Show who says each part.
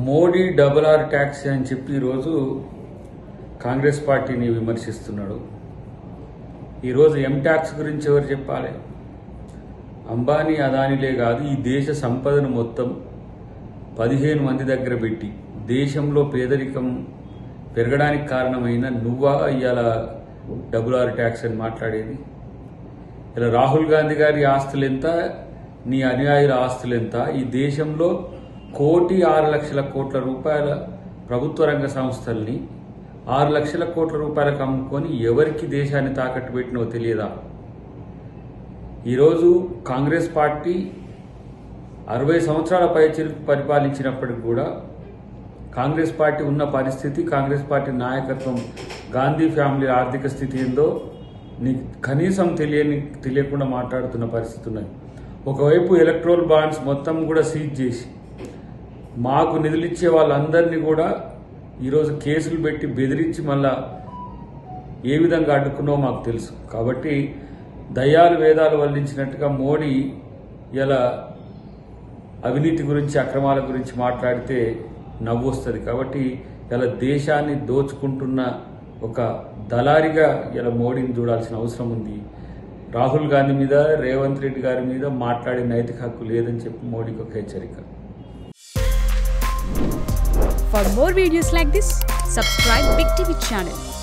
Speaker 1: Modi double R tax అని చెప్పి ఈరోజు కాంగ్రెస్ పార్టీని విమర్శిస్తున్నాడు ఈరోజు ఎం ట్యాక్స్ గురించి ఎవరు చెప్పాలి అంబానీ అదానిలే కాదు ఈ దేశ సంపదను మొత్తం పదిహేను మంది దగ్గర పెట్టి దేశంలో పేదరికం పెరగడానికి కారణమైన నువ్వా ఇవాళ డబుల్ ఆర్ ట్యాక్స్ అని మాట్లాడేది ఇలా రాహుల్ గాంధీ గారి ఆస్తులు ఎంత నీ అనుయాయుల ఆస్తులు ఎంత ఈ దేశంలో కోటి ఆరు లక్షల కోట్ల రూపాయల ప్రభుత్వ రంగ సంస్థల్ని ఆరు లక్షల కోట్ల రూపాయలకు అమ్ముకొని ఎవరికి దేశాన్ని తాకట్టు పెట్టినో తెలియదా ఈరోజు కాంగ్రెస్ పార్టీ అరవై సంవత్సరాల పైచిరుకు పరిపాలించినప్పటికి కూడా కాంగ్రెస్ పార్టీ ఉన్న పరిస్థితి కాంగ్రెస్ పార్టీ నాయకత్వం గాంధీ ఫ్యామిలీ ఆర్థిక స్థితి ఏందో నీకు కనీసం తెలియని తెలియకుండా మాట్లాడుతున్న పరిస్థితి ఉన్నది ఒకవైపు ఎలక్ట్రోల్ బాండ్స్ మొత్తం కూడా సీజ్ చేసి మాకు నిధులిచ్చే వాళ్ళందరినీ కూడా ఈరోజు కేసులు పెట్టి బెదిరించి మళ్ళా ఏ విధంగా అడ్డుకున్నో మాకు తెలుసు కాబట్టి దయ్యాలు వేదాలు వల్లించినట్టుగా మోడీ ఇలా అవినీతి గురించి అక్రమాల గురించి మాట్లాడితే నవ్వు వస్తుంది కాబట్టి ఇలా దేశాన్ని దోచుకుంటున్న ఒక దళారిగా ఇలా మోడీని చూడాల్సిన అవసరం ఉంది రాహుల్ గాంధీ మీద రేవంత్ రెడ్డి గారి మీద మాట్లాడే నైతిక హక్కు లేదని చెప్పి మోడీకి ఒక హెచ్చరిక
Speaker 2: For more videos like this, subscribe Big TV channel